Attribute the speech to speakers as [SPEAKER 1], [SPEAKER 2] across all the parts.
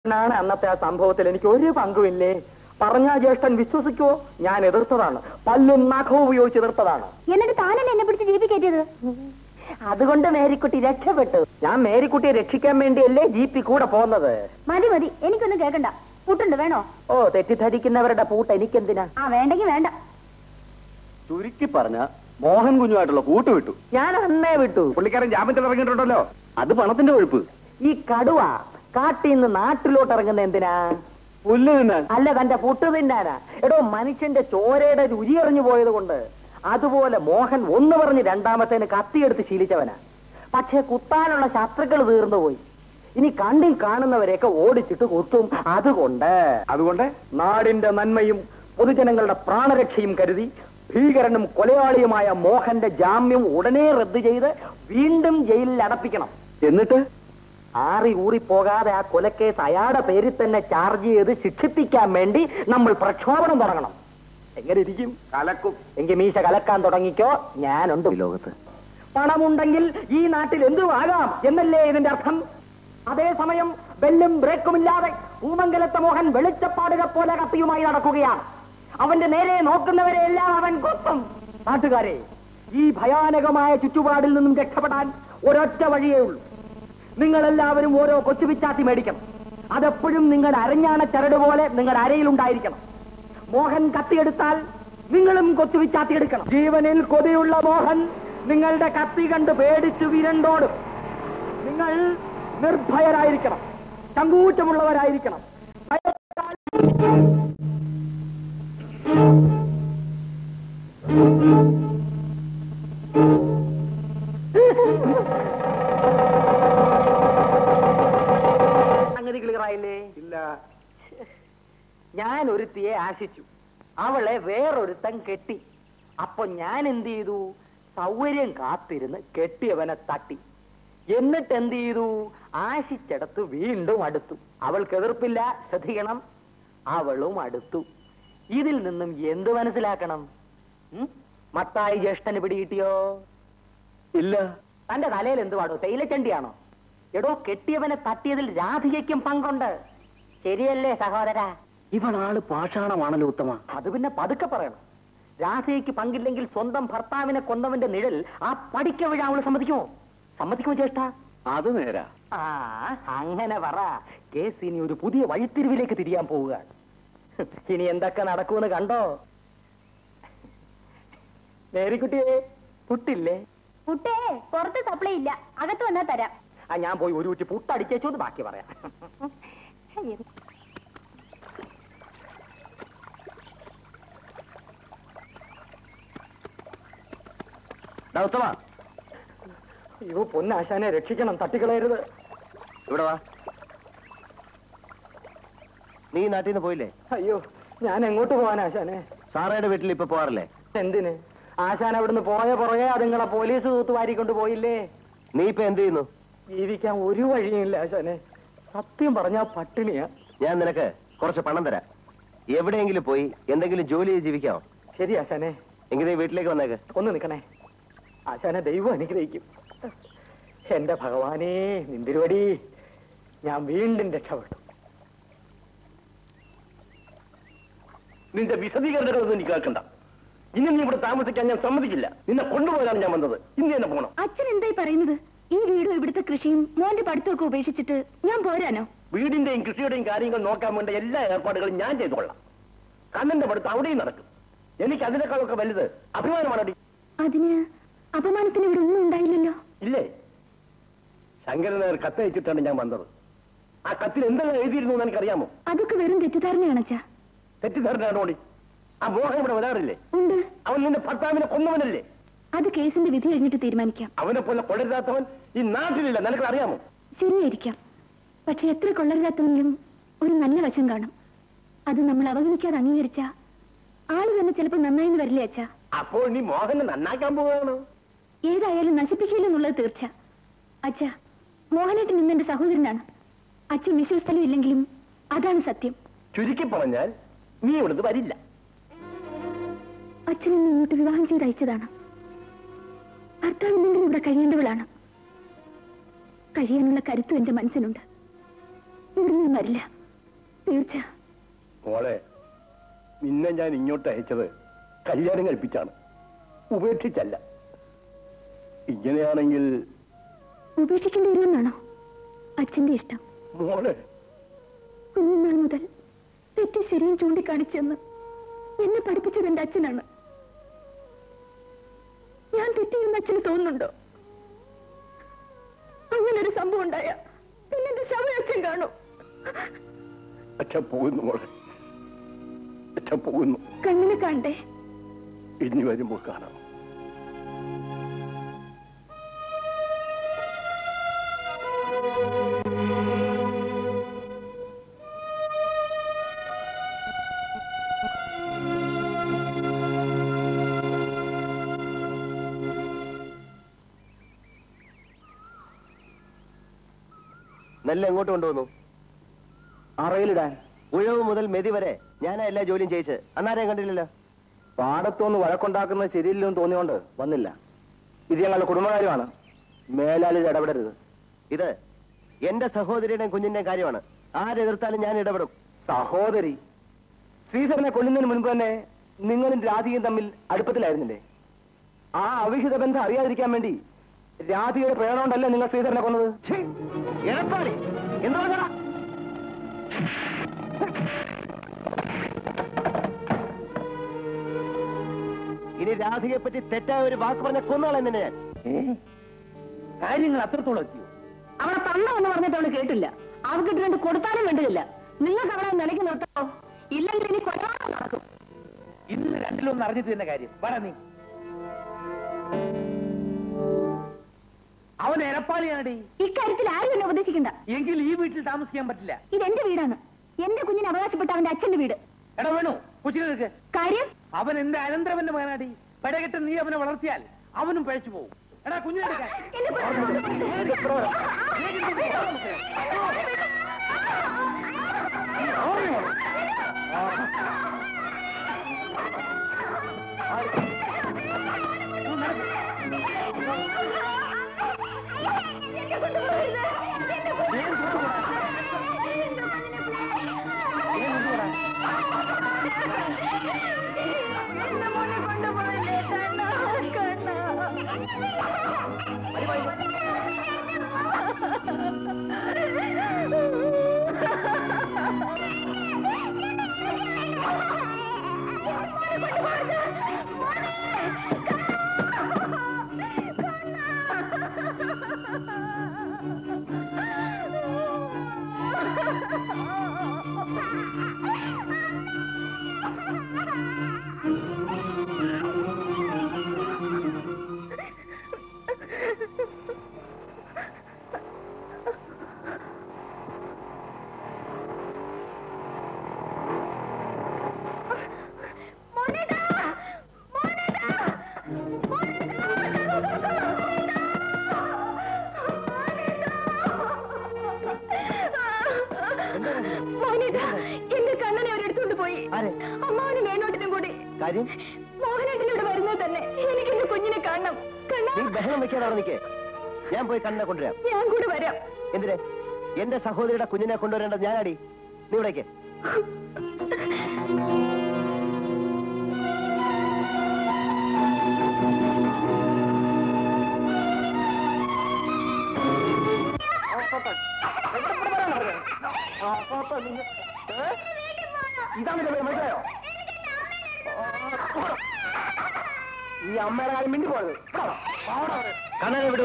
[SPEAKER 1] ആണ് അന്നത്തെ ആ സംഭവത്തിൽ എനിക്ക് ഒരു പങ്കുമില്ലേ പറഞ്ഞ ജ്യേഷ്ഠൻ വിശ്വസിക്കുവോ ഞാൻ എതിർത്തതാണ് പല്ലും നഖവും ഉപയോഗിച്ച് എതിർത്തതാണ്
[SPEAKER 2] എന്നിട്ട് താനല്ലേ എന്നെ പിടിച്ച് ജീപ്പി കയറ്റിയത്
[SPEAKER 1] അതുകൊണ്ട് മേരിക്കുട്ടി രക്ഷപ്പെട്ടു ഞാൻ മേരിക്കുട്ടിയെ രക്ഷിക്കാൻ വേണ്ടിയല്ലേ ജീപ്പി കൂടെ പോകുന്നത്
[SPEAKER 2] മതി മതി എനിക്കൊന്നും കേൾക്കണ്ട പുട്ടുണ്ട് വേണോ
[SPEAKER 1] ഓ തെറ്റിദ്ധരിക്കുന്നവരുടെ പൂട്ട് എനിക്കെന്തിനാ
[SPEAKER 2] ആ വേണ്ടെങ്കി വേണ്ട
[SPEAKER 3] ചുരുക്കി പറഞ്ഞ മോഹൻ കുഞ്ഞുമായിട്ടുള്ള കൂട്ട് വിട്ടു
[SPEAKER 1] ഞാൻ അന്നേ വിട്ടു
[SPEAKER 3] പുള്ളിക്കാരൻ ജാമ്യത്തിൽ ഇറങ്ങിയിട്ടുണ്ടല്ലോ അത് പണത്തിന്റെ കൊഴുപ്പ്
[SPEAKER 1] ഈ കടുവ കാട്ടിൽ നിന്ന് നാട്ടിലോട്ട് ഇറങ്ങുന്ന എന്തിനാ
[SPEAKER 3] പുല്ല് തിന്നാൻ
[SPEAKER 1] അല്ല തന്റെ പുട്ട് തിന്നാനാ എടോ മനുഷ്യന്റെ ചോരയുടെ രുചി അറിഞ്ഞു പോയത് കൊണ്ട് അതുപോലെ മോഹൻ ഒന്ന് പറഞ്ഞ് രണ്ടാമത്തേന് കത്തിയെടുത്ത് ശീലിച്ചവനാ പക്ഷെ കുത്താനുള്ള ശത്രുക്കൾ തീർന്നുപോയി ഇനി കണ്ടിൽ കാണുന്നവരെയൊക്കെ ഓടിച്ചിട്ട് കുത്തും അതുകൊണ്ട്
[SPEAKER 3] അതുകൊണ്ട്
[SPEAKER 1] നാടിന്റെ നന്മയും പൊതുജനങ്ങളുടെ പ്രാണരക്ഷയും കരുതി ഭീകരനും കൊലയാളിയുമായ മോഹന്റെ ജാമ്യം ഉടനെ റദ്ദു ചെയ്ത് വീണ്ടും ജയിലിൽ അടപ്പിക്കണം
[SPEAKER 3] എന്നിട്ട്
[SPEAKER 1] ആറി ഊറി പോകാതെ ആ കൊലക്കേസ് അയാളുടെ പേരിൽ തന്നെ ചാർജ് ചെയ്ത് ശിക്ഷിപ്പിക്കാൻ വേണ്ടി നമ്മൾ പ്രക്ഷോഭണം തുടങ്ങണം എങ്ങനെ ഇരിക്കും
[SPEAKER 3] കലക്കും
[SPEAKER 1] എങ്കിൽ മീശ കലക്കാൻ തുടങ്ങിക്കോ ഞാനുണ്ട് ഈ ലോകത്ത് പണമുണ്ടെങ്കിൽ ഈ നാട്ടിൽ എന്തും ആകാം എന്നല്ലേ ഇതിന്റെ അർത്ഥം അതേസമയം ബെല്ലും ബ്രേക്കും ഇല്ലാതെ പൂമംഗലത്തെ മോഹൻ വെളിച്ചപ്പാടുക പോലെ കത്തിയുമായി നടക്കുകയാണ് അവന്റെ നേരെ നോക്കുന്നവരെ എല്ലാം അവൻ കൊത്തും നാട്ടുകാരെ ഈ ഭയാനകമായ ചുറ്റുപാടിൽ നിന്നും രക്ഷപ്പെടാൻ ഒരൊറ്റ വഴിയേ ഉള്ളൂ നിങ്ങളെല്ലാവരും ഓരോ കൊച്ചുപിച്ചാത്തി മേടിക്കണം അതെപ്പോഴും നിങ്ങളുടെ അരഞ്ഞാണ ചരട് പോലെ നിങ്ങളുടെ അരയിലുണ്ടായിരിക്കണം മോഹൻ കത്തിയെടുത്താൽ നിങ്ങളും കൊച്ചുപിച്ചാത്തി എടുക്കണം ജീവനിൽ കൊതിയുള്ള മോഹൻ നിങ്ങളുടെ കത്തി കണ്ട് പേടിച്ചു വിരണ്ടോടും നിങ്ങൾ നിർഭയരായിരിക്കണം ചങ്കൂറ്റമുള്ളവരായിരിക്കണം സംഗതി ക്ലിയർ ആയില്ലേ
[SPEAKER 3] ഇല്ല
[SPEAKER 1] ഞാൻ ഒരുത്തിയെ ആശിച്ചു അവളെ വേറൊരുത്തൻ കെട്ടി അപ്പൊ ഞാൻ എന്ത് ചെയ്തു സൗകര്യം കാത്തിരുന്ന് കെട്ടിയവനെ തട്ടി എന്നിട്ട് എന്ത് ചെയ്തു ആശിച്ചെടുത്ത് വീണ്ടും അടുത്തു അവൾക്ക് എതിർപ്പില്ല ശ്രദ്ധിക്കണം അവളും അടുത്തു ഇതിൽ നിന്നും എന്ത് മനസ്സിലാക്കണം ഉം? മത്തായി ജ്യേഷ്ഠന് പിടികിട്ടിയോ
[SPEAKER 3] ഇല്ല
[SPEAKER 1] തന്റെ തലയിൽ എന്തുവാടോ തേയിലച്ചണ്ടിയാണോ എടോ കെട്ടിയവനെ തട്ടിയതിൽ രാധികയ്ക്കും പങ്കുണ്ട് ശരിയല്ലേ സഹോദര
[SPEAKER 3] ഇവളാള് പാഷാണമാണല്ലോ ഉത്തമ
[SPEAKER 1] അത് പിന്നെ പതുക്കെ പറയണം രാധയ്ക്ക് പങ്കില്ലെങ്കിൽ സ്വന്തം ഭർത്താവിനെ കൊന്നവന്റെ നിഴൽ ആ പടിക്ക വീഴാൻ അവള് സമ്മതിക്കുമോ സമ്മതിക്കുമോ ചേട്ടാ
[SPEAKER 3] അത് നേരാ
[SPEAKER 1] ആ അങ്ങനെ പറ കേസ് ഇനി ഒരു പുതിയ വഴിത്തിരിവിലേക്ക് തിരിയാൻ പോവുക ഇനി എന്തൊക്കെ നടക്കുമെന്ന് കണ്ടോ മേരിക്കുട്ടിയെ പുട്ടില്ലേ
[SPEAKER 2] പുട്ടേ പുറത്ത് സപ്ലൈ ഇല്ല അകത്ത് വന്നാ തരാം
[SPEAKER 1] ആ ഞാൻ പോയി ഒരു കുറ്റി പുട്ടടിച്ചേച്ചു എന്ന് ബാക്കി പറയാം
[SPEAKER 3] ദാ ഉത്തമ
[SPEAKER 1] അയ്യോ പൊന്നാശാനെ രക്ഷിക്കണം തട്ടിക്കളയരുത്
[SPEAKER 3] ഇവിടെ വാ നീ നാട്ടിൽ നിന്ന് പോയില്ലേ
[SPEAKER 1] അയ്യോ ഞാൻ എങ്ങോട്ട് പോവാൻ ആശാനെ
[SPEAKER 3] സാറയുടെ വീട്ടിൽ ഇപ്പൊ പോവാറില്ലേ
[SPEAKER 1] എന്തിന് ആശാൻ അവിടുന്ന് പോയ പുറകെ അതുങ്ങളെ പോലീസ് തൂത്ത് വാരിക്കൊണ്ട് പോയില്ലേ
[SPEAKER 3] നീ ഇപ്പൊ എന്ത് ചെയ്യുന്നു
[SPEAKER 1] ജീവിക്കാൻ ഒരു വഴിയുമില്ല ആശാനെ സത്യം പറഞ്ഞാ പട്ടിണിയാ
[SPEAKER 3] ഞാൻ നിനക്ക് കുറച്ച് പണം തരാം എവിടെയെങ്കിലും പോയി എന്തെങ്കിലും ജോലി ചെയ്ത് ജീവിക്കാമോ
[SPEAKER 1] ശരി ആശാനെ
[SPEAKER 3] എങ്കിൽ നീ വീട്ടിലേക്ക് വന്നേക്ക്
[SPEAKER 1] ഒന്ന് നിക്കണേ ആശാനെ ദൈവം അനുഗ്രഹിക്കും എന്റെ ഭഗവാനേ നിന്തിരുവടി ഞാൻ വീണ്ടും രക്ഷപ്പെട്ടു
[SPEAKER 3] നിന്റെ വിശദീകരണങ്ങളൊന്നും എനിക്ക് കേൾക്കണ്ട ഇനി നീ ഇവിടെ താമസിക്കാൻ ഞാൻ സമ്മതിക്കില്ല നിന്നെ കൊണ്ടുപോകാനാണ് ഞാൻ വന്നത് ഇന്ന് തന്നെ പോകണം
[SPEAKER 2] അച്ഛൻ എന്തായി പറയുന്നത് ഈ വീടും ഇവിടുത്തെ കൃഷിയും മോന്റെ പഠിത്തമൊക്കെ ഉപേക്ഷിച്ചിട്ട് ഞാൻ പോരാനോ
[SPEAKER 3] വീടിന്റെയും കൃഷിയുടെയും കാര്യങ്ങൾ നോക്കാൻ വേണ്ട എല്ലാ ഏർപ്പാടുകളും ഞാൻ ചെയ്തോളാം കണ്ണന്റെ പഠിത്തം അവിടെയും നടക്കും എനിക്ക് അതിനേക്കാളൊക്കെ വലുത് അഭിമാനമാണടി
[SPEAKER 2] അതിന് അപമാനത്തിന് ഇവിടെ ഒന്നും ഉണ്ടായില്ലല്ലോ
[SPEAKER 3] ഇല്ലേ ശങ്കരൻ നേർ കത്തയച്ചിട്ടാണ് ഞാൻ വന്നത് ആ കത്തിൽ എന്തെല്ലാം എഴുതിയിരുന്നു എന്ന് എനിക്കറിയാമോ
[SPEAKER 2] അതൊക്കെ വെറും തെറ്റിദ്ധാരണയാണ് അച്ഛാ
[SPEAKER 3] തെറ്റിദ്ധാരണയാണോടി ആ മോഹൻ ഇവിടെ വരാറില്ലേ
[SPEAKER 2] ഉണ്ട്
[SPEAKER 3] അവൻ നിന്റെ ഭർത്താവിനെ കൊന്നവനല്ലേ
[SPEAKER 2] അത് കേസിന്റെ വിധി കഴിഞ്ഞിട്ട് തീരുമാനിക്കാം
[SPEAKER 3] അവനെ പോലെ കൊള്ളരുതാത്തവൻ ഈ നാട്ടിലില്ല നിനക്ക് അറിയാമോ
[SPEAKER 2] ശരിയായിരിക്കാം പക്ഷെ എത്ര കൊള്ളരുതാത്തെങ്കിലും ഒരു നല്ല വശം കാണും അത് നമ്മൾ അവഗണിക്കാതെ അംഗീകരിച്ച ആള് തന്നെ ചിലപ്പോൾ നന്നായിന്ന് വരില്ലേ അച്ഛാ
[SPEAKER 3] അപ്പോൾ നീ മോഹനെ നന്നാക്കാൻ പോവുകയാണോ
[SPEAKER 2] ഏതായാലും നശിപ്പിക്കില്ലെന്നുള്ളത് തീർച്ച അച്ഛ മോഹനേട്ടൻ ഇന്ന് എന്റെ സഹോദരനാണ് അച്ഛൻ വിശ്വസ്ഥലം ഇല്ലെങ്കിലും അതാണ് സത്യം
[SPEAKER 3] ചുരുക്കി പറഞ്ഞാൽ നീ ഇവിടുന്ന് വരില്ല
[SPEAKER 2] അച്ഛൻ ഇന്ന് ഇങ്ങോട്ട് വിവാഹം ചെയ്ത് അയച്ചതാണ് ഭർത്താവിനെങ്കിലും ഇവിടെ കഴിയേണ്ടവളാണ് കഴിയാനുള്ള കരുത്തും എന്റെ മനസ്സിനുണ്ട് ഇവിടെ നിന്നും വരില്ല തീർച്ച
[SPEAKER 3] മോളെ നിന്നെ ഞാൻ ഇങ്ങോട്ട് അയച്ചത് കല്യാണം കഴിപ്പിച്ചാണ് ഉപേക്ഷിച്ചല്ല ഇങ്ങനെയാണെങ്കിൽ
[SPEAKER 2] ഉപേക്ഷിക്കേണ്ടി വരുമെന്നാണോ അച്ഛന്റെ ഇഷ്ടം
[SPEAKER 3] മോളെ
[SPEAKER 2] കുഞ്ഞുനാൾ മുതൽ തെറ്റും ശരിയും ചൂണ്ടിക്കാണിച്ചെന്ന് എന്നെ പഠിപ്പിച്ചത് എന്റെ അച്ഛനാണ് ഞാൻ തെറ്റിയെന്ന് അച്ഛന് തോന്നുന്നുണ്ടോ അങ്ങനൊരു സംഭവം ഉണ്ടായ പിന്നെ എന്റെ ശവം അച്ഛൻ കാണും
[SPEAKER 3] അച്ഛൻ പോകുന്നു മോളെ അച്ഛൻ പോകുന്നു
[SPEAKER 2] കണ്ണിന് കണ്ടേ
[SPEAKER 3] ഇനി വരുമ്പോൾ കാണാം
[SPEAKER 1] നെല്ല് എങ്ങോട്ട് കൊണ്ടുവന്നു അറയിലിടാൻ ഉഴവ് മുതൽ മെതി വരെ ഞാനാ എല്ലാ ജോലിയും ചെയ്യിച്ച് അന്നാരെയും കണ്ടില്ലല്ലോ പാടത്തൊന്ന് വഴക്കുണ്ടാക്കുന്നത് ശരിയില്ലെന്ന് തോന്നിയോണ്ട് വന്നില്ല ഇത് ഞങ്ങളുടെ കുടുംബകാര്യമാണ് മേലാലിൽ ഇടപെടരുത് ഇത് എന്റെ സഹോദരിയുടെയും കുഞ്ഞിന്റെയും കാര്യമാണ് ആരെതിർത്താലും ഞാൻ ഇടപെടും സഹോദരി ശ്രീധരനെ കൊല്ലുന്നതിന് മുൻപ് തന്നെ നിങ്ങളും രാധികയും തമ്മിൽ അടുപ്പത്തിലായിരുന്നില്ലേ ആ അവിഹിത ബന്ധം അറിയാതിരിക്കാൻ വേണ്ടി രാധികയുടെ പ്രേരണ കൊണ്ടല്ലേ നിങ്ങൾ ശ്രീധരനെ കൊന്നത് എടപ്പാടി എന്താ ഇനി രാധികയെ പറ്റി തെറ്റായ ഒരു വാക്ക് പറഞ്ഞ കൊന്നാളെ നിന്നെ ഞാൻ
[SPEAKER 3] കാര്യങ്ങൾ അത്രത്തോളം എത്തിയോ
[SPEAKER 2] അവളെ തന്ന എന്ന് പറഞ്ഞിട്ട് അവള് കേട്ടില്ല അവൾക്ക് രണ്ട് കൊടുത്താലും വേണ്ടതില്ല നിങ്ങൾക്ക് അവളെ നിലയ്ക്ക് നിർത്താമോ ഇല്ലെങ്കിൽ ഇനി കൊലപാതകം നടക്കും
[SPEAKER 3] ഇന്ന് രണ്ടിലൊന്നും അറിഞ്ഞിട്ട് തന്നെ കാര്യം പറ നീ അവൻ എരപ്പാളിയാണടി
[SPEAKER 2] ഇക്കാര്യത്തിൽ ആരും എന്നെ ഉപദേശിക്കണ്ട
[SPEAKER 3] എങ്കിൽ ഈ വീട്ടിൽ താമസിക്കാൻ പറ്റില്ല
[SPEAKER 2] ഇത് എന്റെ വീടാണ് എന്റെ കുഞ്ഞിന് അവകാശപ്പെട്ട അവന്റെ അച്ഛന്റെ വീട്
[SPEAKER 3] എടാ വേണു കൊച്ചിനെ
[SPEAKER 2] കാര്യം
[SPEAKER 3] അവൻ എന്റെ അനന്തരവന്റെ മകനാടി പടകെട്ട് നീ അവനെ വളർത്തിയാൽ അവനും പഴച്ചു പോകും എടാ കുഞ്ഞിനെടുക്കാൻ
[SPEAKER 2] എന്നെ മോനിതാ എന്റെ കണ്ണനെ അവരെടുത്തോണ്ട് പോയി
[SPEAKER 1] ആരെ?
[SPEAKER 2] അമ്മാവനും വേണോട്ടിനും കൂടി
[SPEAKER 1] കാര്യം
[SPEAKER 2] മോഹനേട്ടൻ ഇവിടെ വരുന്നത് തന്നെ എനിക്ക് എന്റെ കുഞ്ഞിനെ കാണണം കണ്ണാ
[SPEAKER 1] നീ ബഹളം വെക്കാതെ അവിടെ നിൽക്കേ ഞാൻ പോയി കണ്ണനെ കൊണ്ടുവരാം
[SPEAKER 2] ഞാൻ കൂടെ വരാം
[SPEAKER 1] എന്തിനെ എന്റെ സഹോദരിയുടെ കുഞ്ഞിനെ കൊണ്ടുവരേണ്ടത് ഞാനാടി നീ ഇവിടേക്ക് ഇതാണ് മനസ്സിലായോ ഈ അമ്മയുടെ കാര്യം മിണ്ടി പോയത് കണ്ണനെ വിടൂ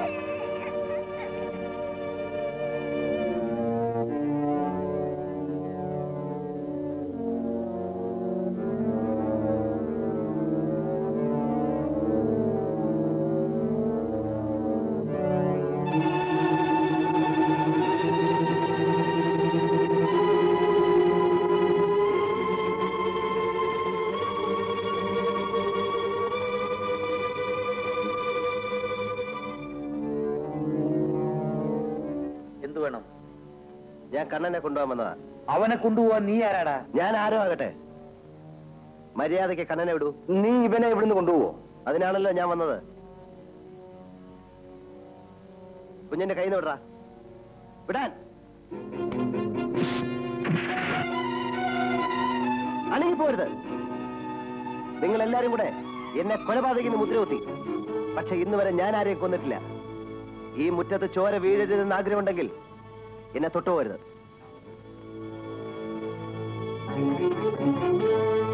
[SPEAKER 3] എന്തു വേണം
[SPEAKER 1] ഞാൻ കണ്ണനെ കൊണ്ടുപോകാൻ വന്നതാ
[SPEAKER 3] അവനെ കൊണ്ടുപോവാൻ നീ ആരാടാ
[SPEAKER 1] ഞാൻ ആരോ ആകട്ടെ മര്യാദയ്ക്ക് കണ്ണനെ വിടൂ നീ ഇവനെ ഇവിടുന്ന് കൊണ്ടുപോവോ അതിനാണല്ലോ ഞാൻ വന്നത് കുഞ്ഞിന്റെ കയ്യിൽ നിന്ന് വിടറാ വിടാൻ
[SPEAKER 3] തൊട്ടുപോരുത് നിങ്ങൾ എല്ലാരും കൂടെ എന്നെ കൊലപാതകിന് മുദ്രകുത്തി പക്ഷെ ഇന്ന് വരെ ഞാൻ ആരെയും കൊന്നിട്ടില്ല ഈ മുറ്റത്ത് ചോര വീഴരുതെന്ന് ആഗ്രഹമുണ്ടെങ്കിൽ എന്നെ തൊട്ടുപോരുത്